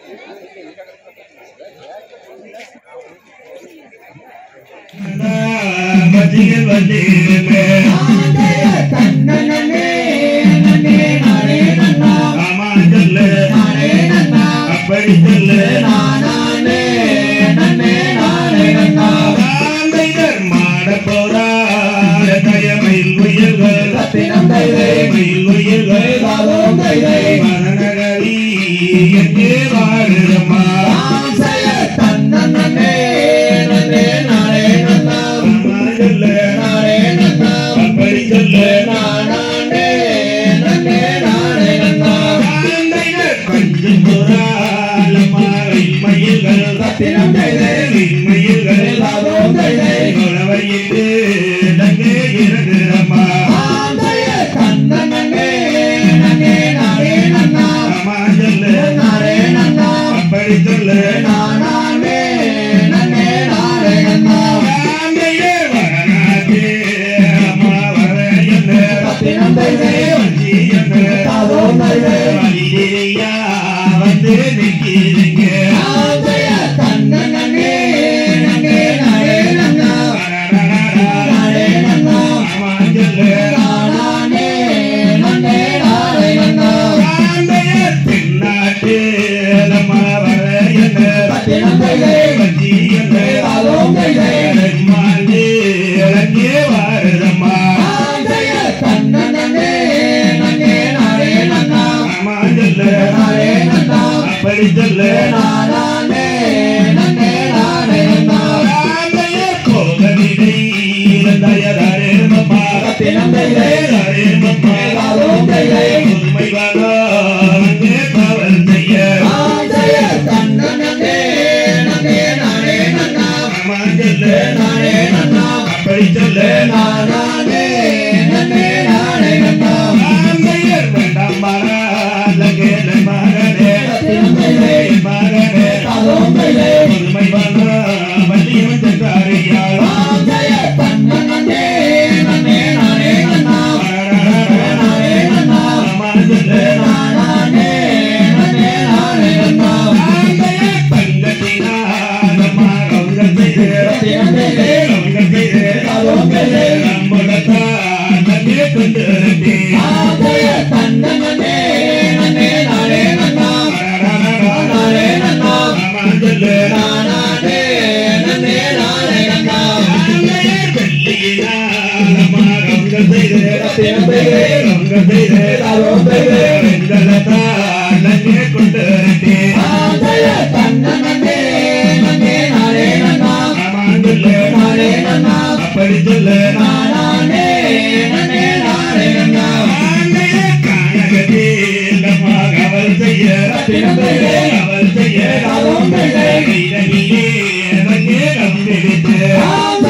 பச்சிகள் வந்தீருமே ஆமா சொல்லு அப்படி சொல்லு ஆந்தையர் மாட போறார் தயமையில் உயிர்கள் மயில் உயிர்கள் மரணகரி எங்கே வாழுதம்மா ஆமா சொல்லு அப்படி சொல்லு ஆந்தையர் பஞ்சு போறால் மயில்கள் மயில்கள் குளவையிட்டு நங்கே இருக்கிறம்மா ஆமா சொல்லு அப்படி சொல்லு ஆந்தையர் வராதே அம்மா வர என்ன வஞ்சி என்ன வழியா வந்து நிக்கிறீங்க ஆமா சொல்லு ஆந்தையர் தென்னாட்டு நம்ம வர என்ன வஞ்சி என்ன மாண்டு இறங்கி வாருதம்மா ஆமா சொல்லு அப்படி சொல்லு ஆந்தையர் கோகவிதை தயாரே மம்மா தயாரே மம்மா உண்மை வாங்க காவல் செய்ய ஆமா சொல்லு அப்படி சொல்லு ஆந்தையர் வேண்டாம் மகனே மகனே மகனே உண்மை வாங்க வள்ளியம் சக்காரியாள் ஆமா சொல்லு ஆந்தையர் தங்கத்தினால் அம்மா கவுங்க செய்து கவுங்க செய்து நம்முடத்தான் நன்னே கொண்டு ஆமா சொல்லு ஆந்தையர் வெள்ளியினால் அம்மா கவுங்க செய்து கவுங்க செய்து வெண்கலத்தான் நன்னே கொண்டு ஆமா சொல்லு அப்படி சொல்லு ஆந்தையர் கானகத்தில் அம்மா கவல் செய்ய கவல் செய்ய கைதனியே நன்னே கம்பிடித்து ஆமா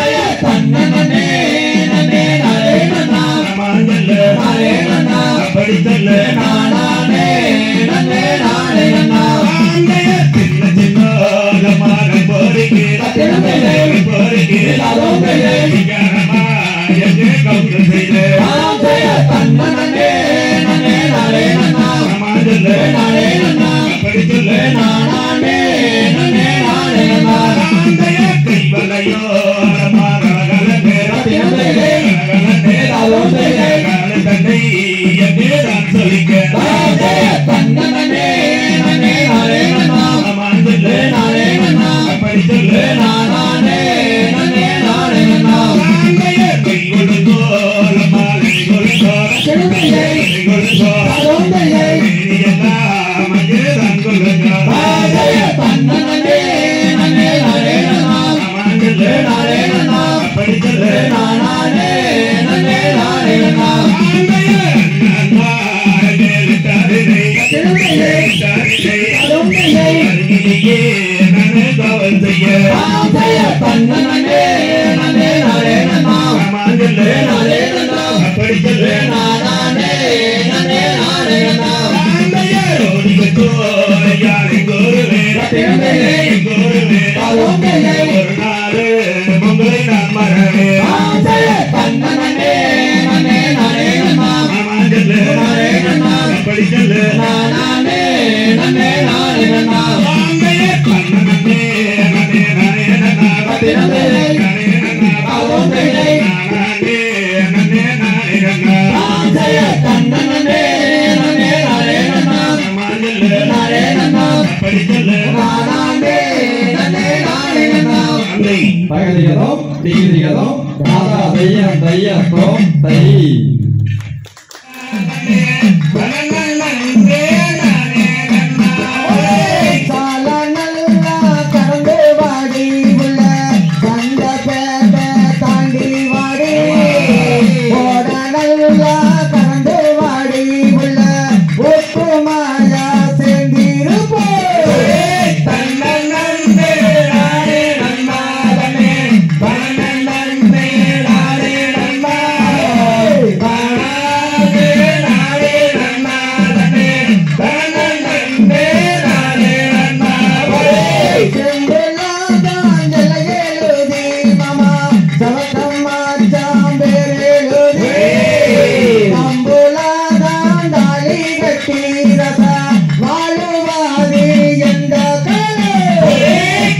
சொல்லு அப்படி சொல்லு ஆந்தையர் சின்ன சின்ன அம்மாக போரிக்கு போரிக்கு விகாரமா எங்கே கவுங்க செய்து ஆமா சொல்லு அப்படி சொல்லு ஆந்தையர் கைவலையோ அம்மாக கலந்து கலந்து காலை தன்னை எங்கே நான் சொல்லிக்க ஆமா சொல்லு அப்படி சொல்லு ஆந்தையர் கை கொடுத்தோ மாலை கொடுத்தோ கை கொடுத்தோ எல்லாம் மஜேதான் கொள்ளுங்க ஆமா சொல்லு அப்படி சொல்லு ஆந்தையர் அண்ணா கேளுட்டாரினை கேளுட்டாரினை அருகிலேயே நானே காவல் செய்ய ஆமா சொல்லு அப்படி சொல்லு ஆந்தையர் ஓடிக்கோ யாரை கோருவே கோருவே ஒரு நாள் உங்களை நான் மறவே ஆமா சொல்லு அப்படி சொல்லு நானே நன்னே நானே நன்னா தினமே அதுவும் பிழை நான் செய்ய தன்னே நன்னே நானே நன்னா நானே நன்னா நானே நன்னே நானே நன்னா பகதிகதோம் டிகிரிகதோம் தாதா தையம் தையத்தோம் தை சால நல்லா கடந்து வாடி உள்ள கந்த பேட்ட தாண்டி வாடி ஓட நல்லா கடந்து வாடி உள்ள ஒப்பு மாயா சேர்ந்திருப்போம் செம்பலாதான் ஜலகேலுதி மாமா சவக்கம்மா சாம்பேரேலுதி அம்புலாதான் தாலி கட்டி ரசா வாழுவாதி எந்த கலை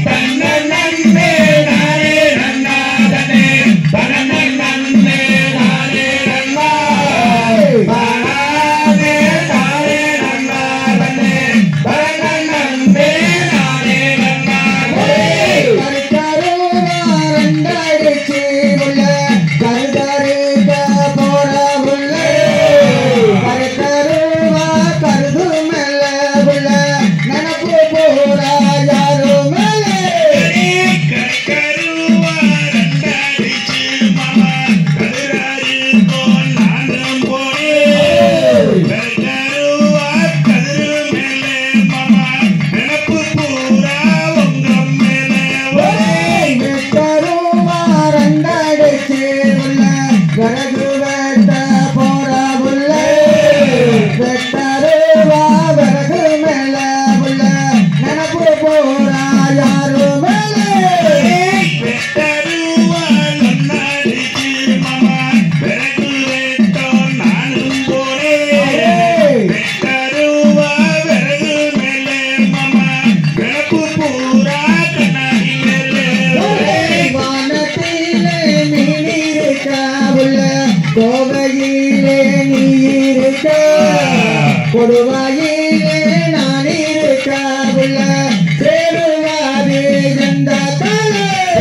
கருக்கருவாரண்டடிச்சு உள்ள கருதருக போற உள்ள கருக்கருவா கருது மேல உள்ள நினப்பு போற யாரு மேல கருவாரண்டடிச்சு உள்ள கரகு வெட்ட போற உள்ள வெட்டருவா விறகு மேல உள்ள நினப்பு போற யாரு மேல வானத்திலே நீரிருக்க உள்ள கோவையிலே நீ இருக்க கொடுவாயிலே நான் இருக்க உள்ள சேருவாதி எந்த தலை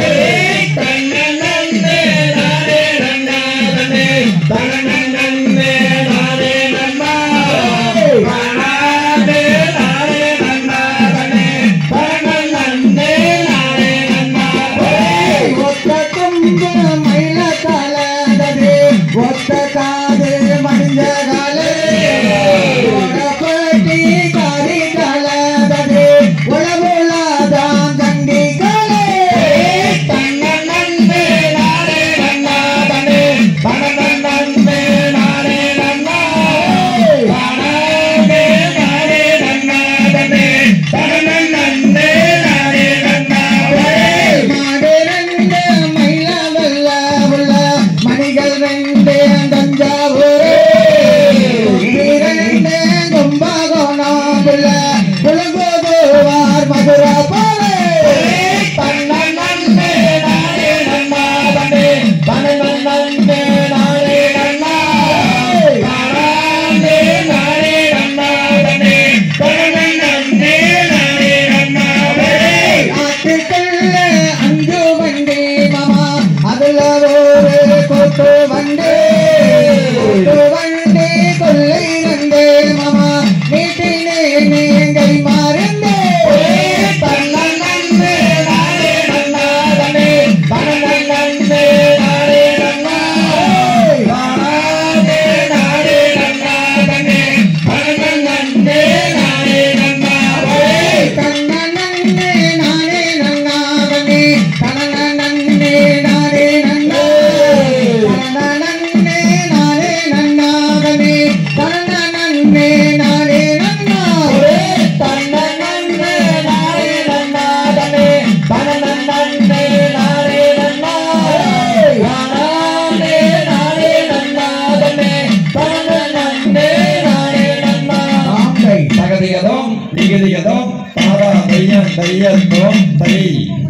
ஒத்த தும்பு மயில கலந்தது ஒத்த காது மஞ்ச கலை உடப்பட்டி காரி கலந்தது உளவுலாதான் கண்டி கலை மாடு ரெண்டு மயில வெள்ள உள்ள மணிகள் ரெண்டு தஞ்சாவூர் ரெண்டு கும்பகோணம் உள்ள புலங்குவார் மதுரா போலே ஆட்டுக்குள்ள அஞ்சு வண்டி மாமா அதுல ஒரு கொத்து வண்டி கொத்து வண்டி கொள்ளை ரெண்டு மாமா நீட்டினே நீங்கள் மாறுந்தே கண்ணனே நானே நன்னாவனே கண்ணனே நானே நன்னா கண்ணனே நானே நன்னாவனே கண்ணனே நானே நன்னா கண்ணனே நானே நன்னாவனே கண்ணனே நானே நன்னா கண்ணனே நானே நன்னாவனே கண்ணனே நானே நன்னா தகதிகதோம் நிகதிகதோம் தாரா தையம் தையத்தோம் தை